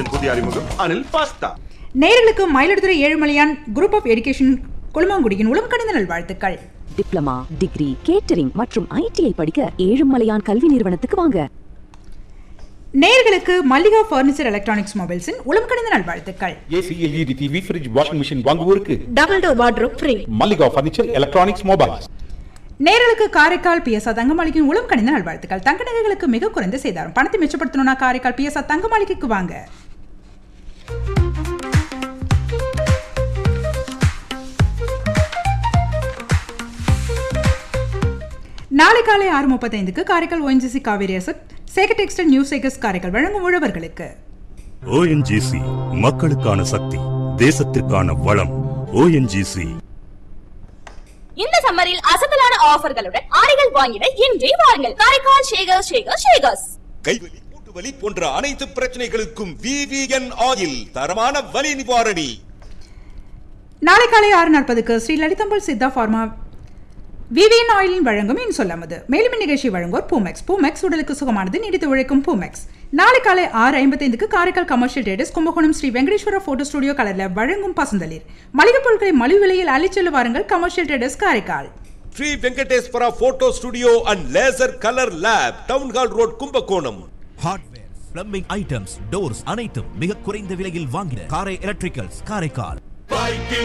எல்எக்ஸின் புதிய அறிமுகம் அனில் பாஸ்தா நேயர்களுக்கு Mayiladuthurai Ezhumalaiyan group of education குழுமாங்குடியின் உளம் கணித நல்வாழ்த்துக்கள் டிப்ளமா டிகிரி கேட்டரிங் மற்றும் ஐடிஐ படிக்க ஏழுமலையான் கல்வி நிறுவனத்துக்கு வாங்க நேயர்களுக்கு மல்லிகா ஃபர்னிச்சர் எலக்ட்ரானிக்ஸ் மொபைல்ஸின் உளம் கணித நல்வாழ்த்துக்கள் AC LED TV fridge washing machine வாங்குவோருக்கு double door wardrobe free Mallika furniture electronics mobiles நேயர்களுக்கு காரைக்கால் பிஎஸ்ஆ தங்கமாளிகையின் உளம் கணித நல்வாழ்த்துக்கள் தங்க நகைகளுக்கு மிக குறைந்த சேதாரம் பணத்தை மிச்சப்படுத்தணும்னா காரைக்கால் பிஎஸ்ஆ தங்கமாளிகைக்கு வாங்க நாளை காலை ஆறு முப்பத்தைந்துக்கு Karaikal ONGC Kaveri asset Sekar textile new Sekars Karaikal வழங்கும் உழவர்களுக்கு ஓஎன்ஜிசி மக்களுக்கான சக்தி தேசத்திற்கான வளம் ஓஎன்ஜிசி இந்த சம்மரில் அசத்தலான ஆஃபர்களுடன் ஆடைகள் வாங்கிட இன்றே வாருங்கள் காரைக்கால் ஷேகர் ஷேகர் ஷேகர்ஸ் கைவலி மூட்டு வலி போன்ற அனைத்து பிரச்சனைகளுக்கும் விவிஎன் ஆயில் தரமான வலி நிவாரணி நாளை காலை ஆறு நாற்பதுக்கு ஸ்ரீ லலிதம்பல் சித்தா ஃபார்மா விவிஎன் ஆயிலின் வழங்கும் இன் சொல்லாமது மேலும் நிகழ்ச்சி வழங்குவோர் பூமெக்ஸ் பூமெக்ஸ் உடலுக்கு சுகமானது நீடித்து உழைக்கும் பூமெக்ஸ் நாளை காலை ஆறு ஐம்பத்தைந்துக்கு Karaikal commercial traders Kumbakonam Sri Venkateswara photo studio கலர்ல வழங்கும் பசுந்தளிர் மளிகை பொருட்களை மலிவு விலையில் அள்ளிச்செல்ல வாருங்கள் commercial traders Karaikal Sri Venkateswara photo studio and laser colour lab town hall road Kumbakonam hardware plumbing items doors அனைத்தும் மிக குறைந்த விலையில் வாங்கின காரை எலக்ட்ரிக்கல்ஸ் காரைக்கால்